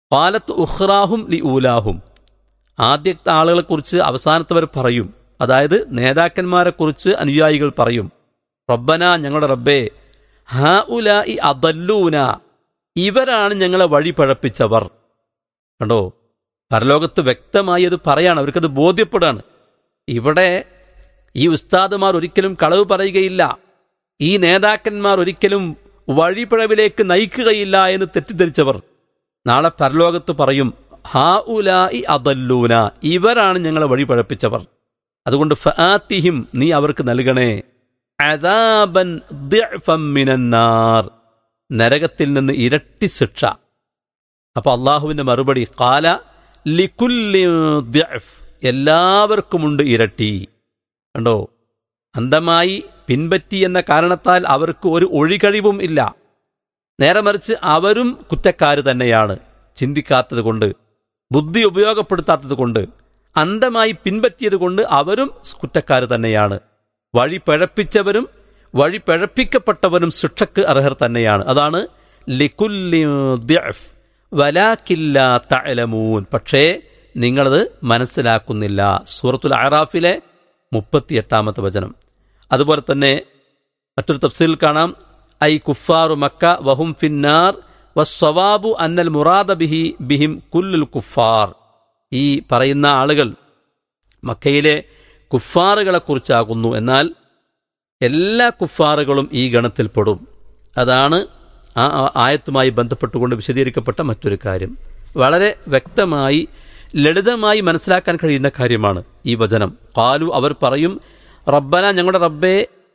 പാലത്ത് ഉഹ്റാഹും ലി ഊലാഹും ആദ്യത്തെ ആളുകളെക്കുറിച്ച് അവസാനത്തവർ പറയും അതായത് നേതാക്കന്മാരെക്കുറിച്ച് അനുയായികൾ പറയും റബ്ബന ഞങ്ങളുടെ റബ്ബേ ഹാ ഉല ഇ അതല്ലൂന ഇവരാണ് ഞങ്ങളെ വഴി പഴപ്പിച്ചവർ കണ്ടോ പരലോകത്ത് വ്യക്തമായി അത് പറയാണ് അവർക്കത് ബോധ്യപ്പെടാണ് ഇവിടെ ഈ ഉസ്താദുമാർ ഒരിക്കലും കളവ് പറയുകയില്ല ഈ നേതാക്കന്മാർ ഒരിക്കലും വഴിപ്പിഴവിലേക്ക് നയിക്കുകയില്ല എന്ന് തെറ്റിദ്ധരിച്ചവർ നാളെ പരലോകത്ത് പറയും ഹാ ഉലായി അതല്ലൂന ഇവരാണ് ഞങ്ങളെ വഴി പഴപ്പിച്ചവർ അതുകൊണ്ട് ഫാത്തിഹിം നീ അവർക്ക് നൽകണേ അദാബൻ ദിഅ്ഫം മിനന്നാർ നരകത്തിൽ നിന്ന് ഇരട്ടി ശിക്ഷ അപ്പൊ അള്ളാഹുവിന്റെ മറുപടി കാല ലിക്കുല്ലി ദിഅ്ഫ് എല്ലാവർക്കുമുണ്ട് ഇരട്ടി കണ്ടോ അന്ധമായി പിൻപറ്റി എന്ന കാരണത്താൽ അവർക്ക് ഒരു ഒഴികഴിവും ഇല്ല നേരെ മറിച്ച് അവരും കുറ്റക്കാര് തന്നെയാണ് ചിന്തിക്കാത്തത് കൊണ്ട് ബുദ്ധി ഉപയോഗപ്പെടുത്താത്തത് കൊണ്ട് അന്ധമായി പിൻപറ്റിയത് കൊണ്ട് അവരും കുറ്റക്കാര് തന്നെയാണ് വഴി പിഴപ്പിച്ചവരും വഴി പിഴപ്പിക്കപ്പെട്ടവരും ശിക്ഷക്ക് അർഹർ തന്നെയാണ് അതാണ് ലിക്കുല്ലി ദിഅ്ഫ് വലാക്കില്ല തഅലമൂൻ പക്ഷേ നിങ്ങളത് മനസ്സിലാക്കുന്നില്ല സൂറത്തുൽ അറാഫിലെ മുപ്പത്തിയെട്ടാമത്തെ വചനം അതുപോലെ തന്നെ മറ്റൊരു തഫ്സീൽ കാണാം ഐ കുഫാറു മക്ക വഹും ഫിന്നാർ വസ്വവാബു അന്നൽ മുറാദ ബിഹി ബിഹിം കുല്ലുൽ കുഫാർ ഈ പറയുന്ന ആളുകൾ മക്കയിലെ കുഫാറുകളെ കുറിച്ചാകുന്നു എന്നാൽ എല്ലാ കുഫാറുകളും ഈ ഗണത്തിൽപ്പെടും അതാണ് ആ ആ- ആയത്തുമായി ബന്ധപ്പെട്ടുകൊണ്ട് വിശദീകരിക്കപ്പെട്ട മറ്റൊരു കാര്യം വളരെ വ്യക്തമായി ലളിതമായി മനസ്സിലാക്കാൻ കഴിയുന്ന കാര്യമാണ് ഈ വചനം കാലു അവർ പറയും റബ്ബന ഞങ്ങളുടെ റബ്ബേ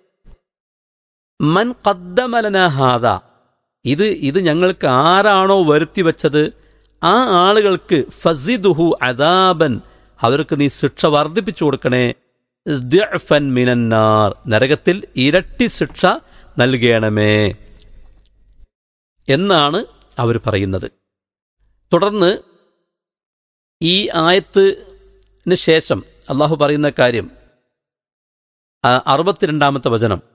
മൻ കദ്ദമലന ഹാദ ഇത് ഇത് ഞങ്ങൾക്ക് ആരാണോ വരുത്തി വെച്ചത് ആ ആളുകൾക്ക് ഫസിദുഹു അദാബൻ അവർക്ക് നീ ശിക്ഷ വർദ്ധിപ്പിച്ചു കൊടുക്കണേ ദിഅ്ഫൻ മിനന്നാർ നരകത്തിൽ ഇരട്ടി ശിക്ഷ നൽകണമേ എന്നാണ് അവർ പറയുന്നത് തുടർന്ന് ഈ ആയത്തിന് ശേഷം അള്ളാഹു പറയുന്ന കാര്യം ആ, അറുപത്തിരണ്ടാമത്തെ വചനം